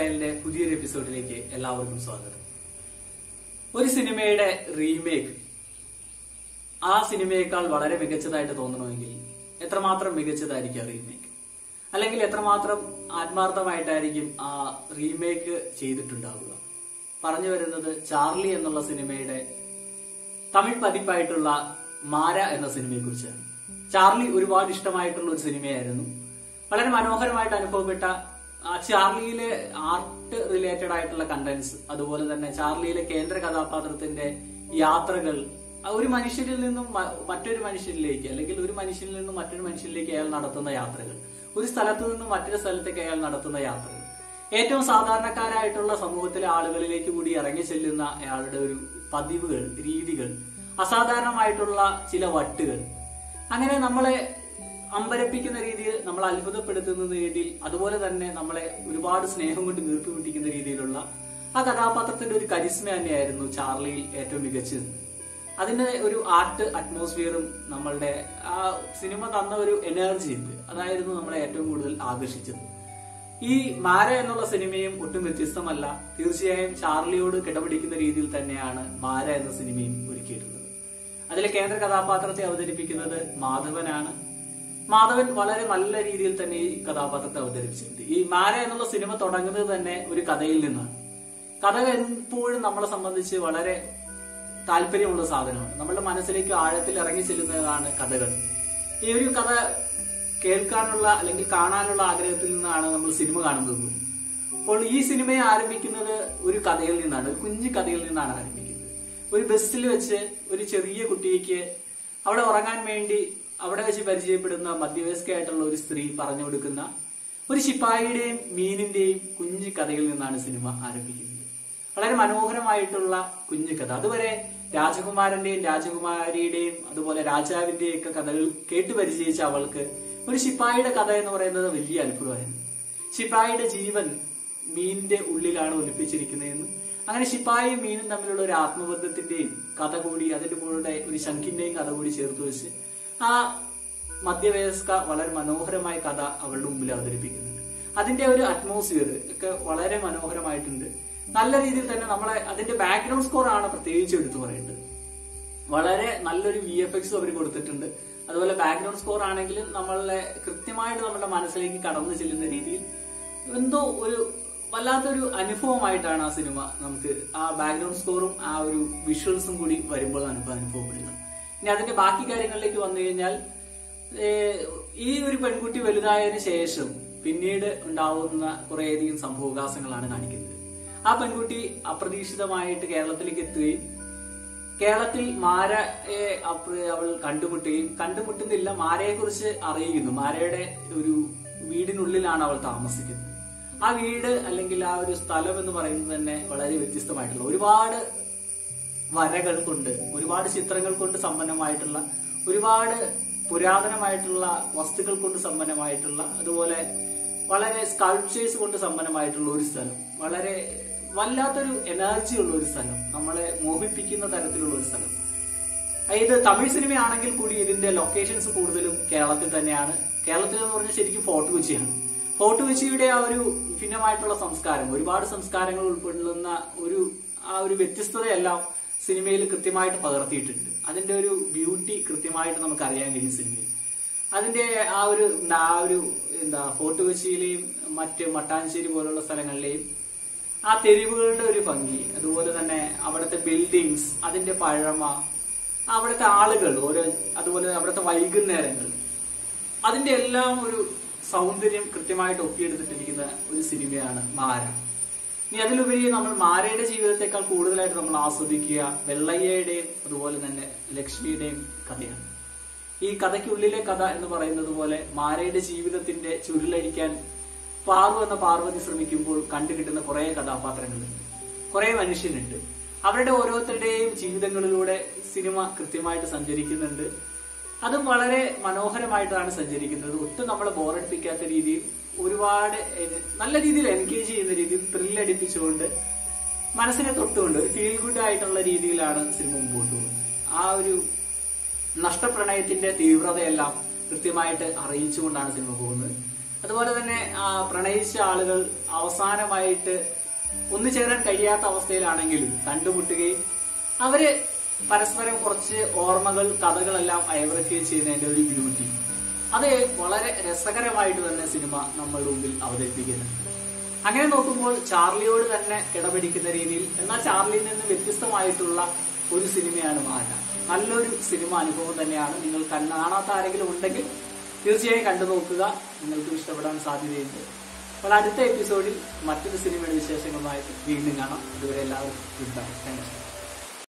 സ്റ്റൈലിന്റെ പുതിയൊരു എപ്പിസോഡിലേക്ക് എല്ലാവർക്കും സ്വാഗതം ഒരു സിനിമയുടെ റീമേക്ക് ആ സിനിമയേക്കാൾ വളരെ മികച്ചതായിട്ട് തോന്നണമെങ്കിൽ എത്രമാത്രം മികച്ചതായിരിക്കും ആ റീമേക്ക് അല്ലെങ്കിൽ എത്രമാത്രം ആത്മാർത്ഥമായിട്ടായിരിക്കും ആ റീമേക്ക് ചെയ്തിട്ടുണ്ടാവുക പറഞ്ഞു വരുന്നത് ചാർലി എന്നുള്ള സിനിമയുടെ തമിഴ് പതിപ്പായിട്ടുള്ള മാര എന്ന സിനിമയെ കുറിച്ചാണ് ചാർലി ഒരുപാട് ഇഷ്ടമായിട്ടുള്ള ഒരു സിനിമയായിരുന്നു വളരെ മനോഹരമായിട്ട് അനുഭവപ്പെട്ട ആ ചാർലിയിലെ ആർട്ട് റിലേറ്റഡ് ആയിട്ടുള്ള കണ്ടന്റ്സ് അതുപോലെ തന്നെ ചാർലിയിലെ കേന്ദ്ര കഥാപാത്രത്തിന്റെ യാത്രകൾ ആ ഒരു മനുഷ്യരിൽ നിന്നും മ- മറ്റൊരു മനുഷ്യരിലേക്ക് അല്ലെങ്കിൽ ഒരു മനുഷ്യനിൽ നിന്നും മറ്റൊരു മനുഷ്യരിലേക്ക് അയാൾ നടത്തുന്ന യാത്രകൾ ഒരു സ്ഥലത്ത് നിന്നും മറ്റൊരു സ്ഥലത്തേക്ക് അയാൾ നടത്തുന്ന യാത്രകൾ ഏറ്റവും സാധാരണക്കാരായിട്ടുള്ള സമൂഹത്തിലെ ആളുകളിലേക്ക് കൂടി ഇറങ്ങി ചെല്ലുന്ന അയാളുടെ ഒരു പതിവുകൾ രീതികൾ അസാധാരണമായിട്ടുള്ള ചില വട്ടുകൾ അങ്ങനെ നമ്മളെ അമ്പരപ്പിക്കുന്ന രീതിയിൽ നമ്മളെ അത്ഭുതപ്പെടുത്തുന്ന രീതിയിൽ അതുപോലെ തന്നെ നമ്മളെ ഒരുപാട് സ്നേഹം കൊണ്ട് വീർപ്പ് മുട്ടിക്കുന്ന രീതിയിലുള്ള ആ കഥാപാത്രത്തിന്റെ ഒരു കരിസ്മ തന്നെയായിരുന്നു ചാർലിയിൽ ഏറ്റവും മികച്ചത് അതിന്റെ ഒരു ആർട്ട് അറ്റ്മോസ്ഫിയറും നമ്മളുടെ ആ സിനിമ തന്ന ഒരു എനർജി ഉണ്ട് അതായിരുന്നു നമ്മളെ ഏറ്റവും കൂടുതൽ ആകർഷിച്ചത് ഈ മാര എന്നുള്ള സിനിമയും ഒട്ടും വ്യത്യസ്തമല്ല തീർച്ചയായും ചാർലിയോട് കിടപിടിക്കുന്ന രീതിയിൽ തന്നെയാണ് മാര എന്ന സിനിമയും ഒരുക്കിയിട്ടുള്ളത് അതിലെ കേന്ദ്ര കഥാപാത്രത്തെ അവതരിപ്പിക്കുന്നത് മാധവനാണ് മാധവൻ വളരെ നല്ല രീതിയിൽ തന്നെ ഈ കഥാപാത്രത്തെ അവതരിപ്പിച്ചിട്ടുണ്ട് ഈ മാര എന്നുള്ള സിനിമ തുടങ്ങുന്നത് തന്നെ ഒരു കഥയിൽ നിന്നാണ് കഥ എപ്പോഴും നമ്മളെ സംബന്ധിച്ച് വളരെ താല്പര്യമുള്ള സാധനമാണ് നമ്മുടെ മനസ്സിലേക്ക് ആഴത്തിൽ ഇറങ്ങി ചെല്ലുന്നതാണ് കഥകൾ ഈ ഒരു കഥ കേൾക്കാനുള്ള അല്ലെങ്കിൽ കാണാനുള്ള ആഗ്രഹത്തിൽ നിന്നാണ് നമ്മൾ സിനിമ കാണുന്നത് അപ്പോൾ ഈ സിനിമയെ ആരംഭിക്കുന്നത് ഒരു കഥയിൽ നിന്നാണ് ഒരു കുഞ്ഞു കഥയിൽ നിന്നാണ് ആരംഭിക്കുന്നത് ഒരു ബസ്സിൽ വെച്ച് ഒരു ചെറിയ കുട്ടിക്ക് അവിടെ ഉറങ്ങാൻ വേണ്ടി അവിടെ വെച്ച് പരിചയപ്പെടുന്ന മധ്യവയസ്കയായിട്ടുള്ള ഒരു സ്ത്രീ പറഞ്ഞു കൊടുക്കുന്ന ഒരു ശിപ്പായിയുടെയും മീനിന്റെയും കുഞ്ഞു കഥയിൽ നിന്നാണ് സിനിമ ആരംഭിക്കുന്നത് വളരെ മനോഹരമായിട്ടുള്ള കുഞ്ഞു കഥ അതുവരെ രാജകുമാരന്റെയും രാജകുമാരിയുടെയും അതുപോലെ രാജാവിന്റെയും ഒക്കെ കഥകൾ കേട്ടു പരിചയിച്ച അവൾക്ക് ഒരു ശിപ്പായിയുടെ കഥ എന്ന് പറയുന്നത് വലിയ അത്ഭുതമായിരുന്നു ശിപ്പായിയുടെ ജീവൻ മീനിന്റെ ഉള്ളിലാണ് ഒലിപ്പിച്ചിരിക്കുന്നതെന്നും അങ്ങനെ ശിപ്പായും മീനും തമ്മിലുള്ള ഒരു ആത്മബന്ധത്തിന്റെയും കഥ കൂടി അതിന്റെ കൂടെ ഒരു ശംഖിന്റെയും കഥ കൂടി ചേർത്ത് വെച്ച് ആ മധ്യവയസ്ക വളരെ മനോഹരമായ കഥ അവളുടെ മുമ്പിൽ അവതരിപ്പിക്കുന്നുണ്ട് അതിന്റെ ഒരു അറ്റ്മോസ്ഫിയർ ഒക്കെ വളരെ മനോഹരമായിട്ടുണ്ട് നല്ല രീതിയിൽ തന്നെ നമ്മളെ അതിന്റെ ബാക്ക്ഗ്രൗണ്ട് സ്കോർ ആണ് പ്രത്യേകിച്ച് എടുത്തു പറയേണ്ടത് വളരെ നല്ലൊരു വി എഫ് എക്സ് അവർ കൊടുത്തിട്ടുണ്ട് അതുപോലെ ബാക്ക്ഗ്രൗണ്ട് സ്കോർ ആണെങ്കിൽ നമ്മളെ കൃത്യമായിട്ട് നമ്മുടെ മനസ്സിലേക്ക് കടന്നു ചെല്ലുന്ന രീതിയിൽ എന്തോ ഒരു വല്ലാത്തൊരു അനുഭവമായിട്ടാണ് ആ സിനിമ നമുക്ക് ആ ബാക്ക്ഗ്രൗണ്ട് സ്കോറും ആ ഒരു വിഷ്വൽസും കൂടി വരുമ്പോൾ നമുക്ക് അനുഭവപ്പെടുന്നത് ഇനി അതിന്റെ ബാക്കി കാര്യങ്ങളിലേക്ക് വന്നു കഴിഞ്ഞാൽ ഏഹ്, ഈ ഒരു പെൺകുട്ടി വലുതായതിനു ശേഷം പിന്നീട് ഉണ്ടാവുന്ന കുറേയധികം സംഭവവികാസങ്ങളാണ് കാണിക്കുന്നത് ആ പെൺകുട്ടി അപ്രതീക്ഷിതമായിട്ട് കേരളത്തിലേക്ക് എത്തുകയും കേരളത്തിൽ മാരയെ അപ്ര- അവൾ കണ്ടുമുട്ടുകയും കണ്ടുമുട്ടുന്നില്ല മാരയെ കുറിച്ച് അറിയുന്നു മാരയുടെ ഒരു വീടിനുള്ളിലാണ് അവൾ താമസിക്കുന്നത് ആ വീട് അല്ലെങ്കിൽ ആ ഒരു സ്ഥലം എന്ന് പറയുന്നത് തന്നെ വളരെ വ്യത്യസ്തമായിട്ടുള്ള ഒരുപാട് വരകൾ കൊണ്ട് ഒരുപാട് ചിത്രങ്ങൾ കൊണ്ട് സമ്പന്നമായിട്ടുള്ള ഒരുപാട് പുരാതനമായിട്ടുള്ള വസ്തുക്കൾ കൊണ്ട് സമ്പന്നമായിട്ടുള്ള അതുപോലെ വളരെ സ്കൾപ്ചേഴ്സ് കൊണ്ട് സമ്പന്നമായിട്ടുള്ള ഒരു സ്ഥലം വളരെ വല്ലാത്തൊരു എനർജി ഉള്ള ഒരു സ്ഥലം നമ്മളെ മോഹിപ്പിക്കുന്ന തരത്തിലുള്ള ഒരു സ്ഥലം ഇത് തമിഴ് സിനിമയാണെങ്കിൽ കൂടി ഇതിന്റെ ലൊക്കേഷൻസ് കൂടുതലും കേരളത്തിൽ തന്നെയാണ് കേരളത്തിൽ എന്ന് പറഞ്ഞാൽ ശരിക്കും ഫോർട്ട് കൊച്ചിയാണ് ഫോർട്ട് കൊച്ചിയുടെ ആ ഒരു ഭിന്നമായിട്ടുള്ള സംസ്കാരം ഒരുപാട് സംസ്കാരങ്ങൾ ഉൾപ്പെടുന്ന ഒരു ആ ഒരു വ്യത്യസ്തതയെല്ലാം സിനിമയിൽ കൃത്യമായിട്ട് പകർത്തിയിട്ടുണ്ട് അതിന്റെ ഒരു ബ്യൂട്ടി കൃത്യമായിട്ട് നമുക്ക് അറിയാൻ കഴിയും സിനിമയിൽ അതിന്റെ ആ ഒരു എന്താ, ആ ഒരു എന്താ ഫോർട്ട് കൊച്ചിയിലെയും മറ്റ് മട്ടാഞ്ചേരി പോലുള്ള സ്ഥലങ്ങളിലെയും ആ തെരുവുകളുടെ ഒരു ഭംഗി അതുപോലെ തന്നെ അവിടുത്തെ ബിൽഡിങ്സ് അതിന്റെ പഴമ അവിടുത്തെ ആളുകൾ ഓരോ അതുപോലെ അവിടുത്തെ വൈകുന്നേരങ്ങൾ അതിന്റെ എല്ലാം ഒരു സൗന്ദര്യം കൃത്യമായിട്ട് ഒപ്പിയെടുത്തിട്ടിരിക്കുന്ന ഒരു സിനിമയാണ് മാര ഇനി അതിലുപരി നമ്മൾ മാരയുടെ ജീവിതത്തെക്കാൾ കൂടുതലായിട്ട് നമ്മൾ ആസ്വദിക്കുക വെള്ളയ്യയുടെയും അതുപോലെ തന്നെ ലക്ഷ്മിയുടെയും കഥയാണ് ഈ കഥയ്ക്കുള്ളിലെ കഥ എന്ന് പറയുന്നത് പോലെ മാരയുടെ ജീവിതത്തിന്റെ ചുരുളഴിക്കാൻ പാറു എന്ന പാർവതി ശ്രമിക്കുമ്പോൾ കണ്ടുകിട്ടുന്ന കുറെ കഥാപാത്രങ്ങളുണ്ട് കുറെ മനുഷ്യരുണ്ട് അവരുടെ ഓരോരുത്തരുടെയും ജീവിതങ്ങളിലൂടെ സിനിമ കൃത്യമായിട്ട് സഞ്ചരിക്കുന്നുണ്ട് അതും വളരെ മനോഹരമായിട്ടാണ് സഞ്ചരിക്കുന്നത് ഒട്ടും നമ്മളെ ബോറടിപ്പിക്കാത്ത രീതിയിൽ ഒരുപാട് എ- നല്ല രീതിയിൽ എൻഗേജ് ചെയ്യുന്ന രീതിയിൽ ത്രില്ലടിപ്പിച്ചുകൊണ്ട് മനസ്സിനെ തൊട്ടുകൊണ്ട് ഒരു ഫീൽ ഗുഡ് ആയിട്ടുള്ള രീതിയിലാണ് സിനിമ മുമ്പോട്ട് പോകുന്നത് ആ ഒരു നഷ്ടപ്രണയത്തിന്റെ തീവ്രതയെല്ലാം കൃത്യമായിട്ട് അറിയിച്ചുകൊണ്ടാണ് സിനിമ പോകുന്നത് അതുപോലെ തന്നെ ആ, പ്രണയിച്ച ആളുകൾ അവസാനമായിട്ട് ഒന്നുചേരാൻ കഴിയാത്ത അവസ്ഥയിലാണെങ്കിലും കണ്ടുമുട്ടുകയും അവര് പരസ്പരം കുറച്ച് ഓർമ്മകൾ കഥകളെല്ലാം അയവിറക്കുകയും ചെയ്യുന്നതിന്റെ ഒരു ബ്യൂട്ടി അത് വളരെ രസകരമായിട്ട് തന്നെ സിനിമ നമ്മളുടെ മുമ്പിൽ അവതരിപ്പിക്കുന്നുണ്ട് അങ്ങനെ നോക്കുമ്പോൾ ചാർലിയോട് തന്നെ കിടപിടിക്കുന്ന രീതിയിൽ എന്നാൽ ചാർലിയിൽ നിന്ന് വ്യത്യസ്തമായിട്ടുള്ള ഒരു സിനിമയാണ് മാറ്റ നല്ലൊരു സിനിമ അനുഭവം തന്നെയാണ് നിങ്ങൾ കാണാത്ത ആരെങ്കിലും ഉണ്ടെങ്കിൽ തീർച്ചയായും കണ്ടു നോക്കുക നിങ്ങൾക്ക് ഇഷ്ടപ്പെടാൻ സാധ്യതയുണ്ട് അപ്പോൾ അടുത്ത എപ്പിസോഡിൽ മറ്റൊരു സിനിമയുടെ വിശേഷങ്ങളുമായിട്ട് വീണ്ടും കാണാം ഇതുവരെ എല്ലാവർക്കും ഗുഡ് ബൈ താങ്ക് യു